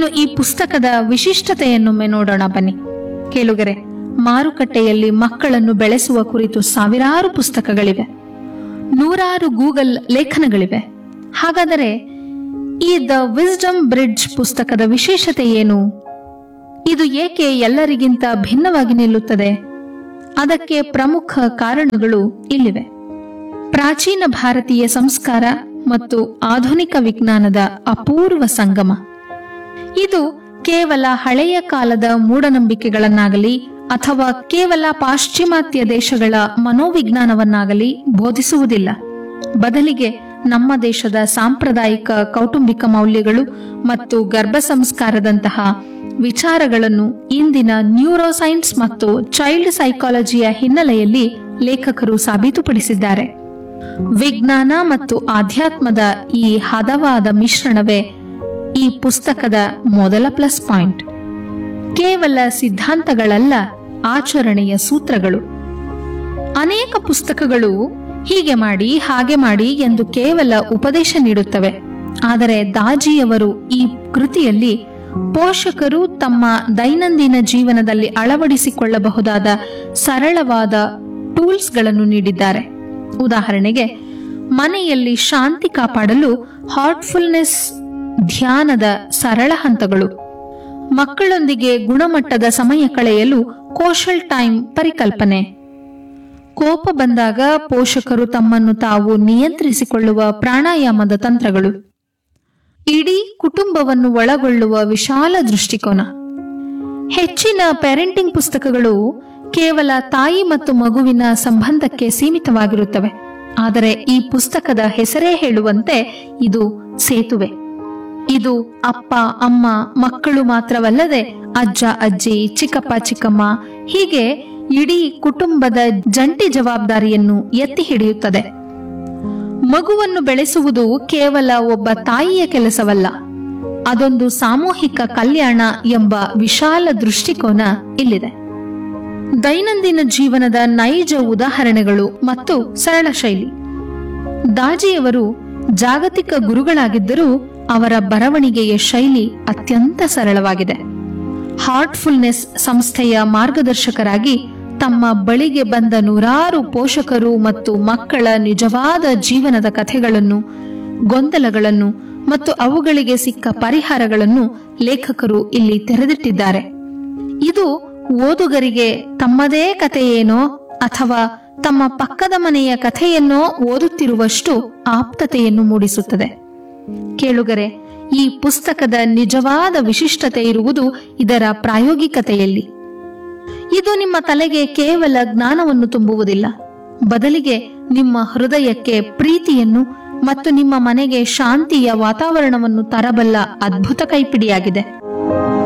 ಇನ್ನು ಈ ಪುಸ್ತಕದ ವಿಶಿಷ್ಟತೆಯನ್ನೊಮ್ಮೆ ನೋಡೋಣ ಬನ್ನಿ ಕೇಳುಗರೆ ಮಾರುಕಟ್ಟೆಯಲ್ಲಿ ಮಕ್ಕಳನ್ನು ಬೆಳೆಸುವ ಕುರಿತು ಸಾವಿರಾರು ಪುಸ್ತಕಗಳಿವೆ ನೂರಾರು ಗೂಗಲ್ ಲೇಖನಗಳಿವೆ ಹಾಗಾದರೆ ಈ ದ ವಿಸ್ಡಮ್ ಬ್ರಿಡ್ಜ್ ಪುಸ್ತಕದ ವಿಶೇಷತೆ ಏನು ಇದು ಏಕೆ ಎಲ್ಲರಿಗಿಂತ ಭಿನ್ನವಾಗಿ ನಿಲ್ಲುತ್ತದೆ ಅದಕ್ಕೆ ಪ್ರಮುಖ ಕಾರಣಗಳು ಇಲ್ಲಿವೆ ಪ್ರಾಚೀನ ಭಾರತೀಯ ಸಂಸ್ಕಾರ ಮತ್ತು ಆಧುನಿಕ ವಿಜ್ಞಾನದ ಅಪೂರ್ವ ಸಂಗಮ ಇದು ಕೇವಲ ಹಳೆಯ ಕಾಲದ ಮೂಢನಂಬಿಕೆಗಳನ್ನಾಗಲಿ ಅಥವಾ ಕೇವಲ ಪಾಶ್ಚಿಮಾತ್ಯ ದೇಶಗಳ ಮನೋವಿಜ್ಞಾನವನ್ನಾಗಲಿ ಬೋಧಿಸುವುದಿಲ್ಲ ಬದಲಿಗೆ ನಮ್ಮ ದೇಶದ ಸಾಂಪ್ರದಾಯಿಕ ಕೌಟುಂಬಿಕ ಮೌಲ್ಯಗಳು ಮತ್ತು ಗರ್ಭ ಸಂಸ್ಕಾರದಂತಹ ವಿಚಾರಗಳನ್ನು ಇಂದಿನ ನ್ಯೂರೋಸೈನ್ಸ್ ಮತ್ತು ಚೈಲ್ಡ್ ಸೈಕಾಲಜಿಯ ಹಿನ್ನೆಲೆಯಲ್ಲಿ ಲೇಖಕರು ಸಾಬೀತುಪಡಿಸಿದ್ದಾರೆ ವಿಜ್ಞಾನ ಮತ್ತು ಆಧ್ಯಾತ್ಮದ ಈ ಹದವಾದ ಮಿಶ್ರಣವೇ ಈ ಪುಸ್ತಕದ ಮೊದಲ ಪ್ಲಸ್ ಪಾಯಿಂಟ್ ಕೇವಲ ಸಿದ್ಧಾಂತಗಳಲ್ಲ ಆಚರಣೆಯ ಸೂತ್ರಗಳು ಅನೇಕ ಪುಸ್ತಕಗಳು ಹೀಗೆ ಮಾಡಿ ಹಾಗೆ ಮಾಡಿ ಎಂದು ಕೇವಲ ಉಪದೇಶ ನೀಡುತ್ತವೆ ಆದರೆ ದಾಜಿಯವರು ಈ ಕೃತಿಯಲ್ಲಿ ಪೋಷಕರು ತಮ್ಮ ದೈನಂದಿನ ಜೀವನದಲ್ಲಿ ಅಳವಡಿಸಿಕೊಳ್ಳಬಹುದಾದ ಸರಳವಾದ ಟೂಲ್ಸ್ಗಳನ್ನು ನೀಡಿದ್ದಾರೆ ಉದಾಹರಣೆಗೆ ಮನೆಯಲ್ಲಿ ಶಾಂತಿ ಕಾಪಾಡಲು ಹಾರ್ಟ್ಫುಲ್ನೆಸ್ ಧ್ಯಾನದ ಸರಳ ಹಂತಗಳು ಮಕ್ಕಳೊಂದಿಗೆ ಗುಣಮಟ್ಟದ ಸಮಯ ಕಳೆಯಲು ಕೋಶಲ್ ಟೈಮ್ ಪರಿಕಲ್ಪನೆ ಕೋಪ ಬಂದಾಗ ಪೋಷಕರು ತಮ್ಮನ್ನು ತಾವು ನಿಯಂತ್ರಿಸಿಕೊಳ್ಳುವ ಪ್ರಾಣಾಯಾಮದ ತಂತ್ರಗಳು ಇಡೀ ಕುಟುಂಬವನ್ನು ಒಳಗೊಳ್ಳುವ ವಿಶಾಲ ದೃಷ್ಟಿಕೋನ ಹೆಚ್ಚಿನ ಪೇರೆಂಟಿಂಗ್ ಪುಸ್ತಕಗಳು ಕೇವಲ ತಾಯಿ ಮತ್ತು ಮಗುವಿನ ಸಂಬಂಧಕ್ಕೆ ಸೀಮಿತವಾಗಿರುತ್ತವೆ ಆದರೆ ಈ ಪುಸ್ತಕದ ಹೆಸರೇ ಹೇಳುವಂತೆ ಇದು ಸೇತುವೆ ಇದು ಅಪ್ಪ ಅಮ್ಮ ಮಕ್ಕಳು ಮಾತ್ರವಲ್ಲದೆ ಅಜ್ಜ ಅಜ್ಜಿ ಚಿಕ್ಕಪ್ಪ ಚಿಕ್ಕಮ್ಮ ಹೀಗೆ ಇಡೀ ಕುಟುಂಬದ ಜಂಟಿ ಜವಾಬ್ದಾರಿಯನ್ನು ಎತ್ತಿ ಹಿಡಿಯುತ್ತದೆ ಮಗುವನ್ನು ಬೆಳೆಸುವುದು ಕೇವಲ ಒಬ್ಬ ತಾಯಿಯ ಕೆಲಸವಲ್ಲ ಅದೊಂದು ಸಾಮೂಹಿಕ ಕಲ್ಯಾಣ ಎಂಬ ವಿಶಾಲ ದೃಷ್ಟಿಕೋನ ಇಲ್ಲಿದೆ ದೈನಂದಿನ ಜೀವನದ ನೈಜ ಉದಾಹರಣೆಗಳು ಮತ್ತು ಸರಳ ಶೈಲಿ ದಾಜಿಯವರು ಜಾಗತಿಕ ಗುರುಗಳಾಗಿದ್ದರೂ ಅವರ ಬರವಣಿಗೆಯ ಶೈಲಿ ಅತ್ಯಂತ ಸರಳವಾಗಿದೆ ಹಾರ್ಟ್ಫುಲ್ನೆಸ್ ಸಂಸ್ಥೆಯ ಮಾರ್ಗದರ್ಶಕರಾಗಿ ತಮ್ಮ ಬಳಿಗೆ ಬಂದ ನೂರಾರು ಪೋಷಕರು ಮತ್ತು ಮಕ್ಕಳ ನಿಜವಾದ ಜೀವನದ ಕಥೆಗಳನ್ನು ಗೊಂದಲಗಳನ್ನು ಮತ್ತು ಅವುಗಳಿಗೆ ಸಿಕ್ಕ ಪರಿಹಾರಗಳನ್ನು ಲೇಖಕರು ಇಲ್ಲಿ ತೆರೆದಿಟ್ಟಿದ್ದಾರೆ ಇದು ಓದುಗರಿಗೆ ತಮ್ಮದೇ ಕಥೆಯೇನೋ ಅಥವಾ ತಮ್ಮ ಪಕ್ಕದ ಮನೆಯ ಕಥೆಯನ್ನೋ ಓದುತ್ತಿರುವಷ್ಟು ಆಪ್ತತೆಯನ್ನು ಮೂಡಿಸುತ್ತದೆ ಕೇಳುಗರೆ ಈ ಪುಸ್ತಕದ ನಿಜವಾದ ವಿಶಿಷ್ಟತೆ ಇರುವುದು ಇದರ ಪ್ರಾಯೋಗಿಕತೆಯಲ್ಲಿ ಇದು ನಿಮ್ಮ ತಲೆಗೆ ಕೇವಲ ಜ್ಞಾನವನ್ನು ತುಂಬುವುದಿಲ್ಲ ಬದಲಿಗೆ ನಿಮ್ಮ ಹೃದಯಕ್ಕೆ ಪ್ರೀತಿಯನ್ನು ಮತ್ತು ನಿಮ್ಮ ಮನೆಗೆ ಶಾಂತಿಯ ವಾತಾವರಣವನ್ನು ತರಬಲ್ಲ ಅದ್ಭುತ ಕೈಪಿಡಿಯಾಗಿದೆ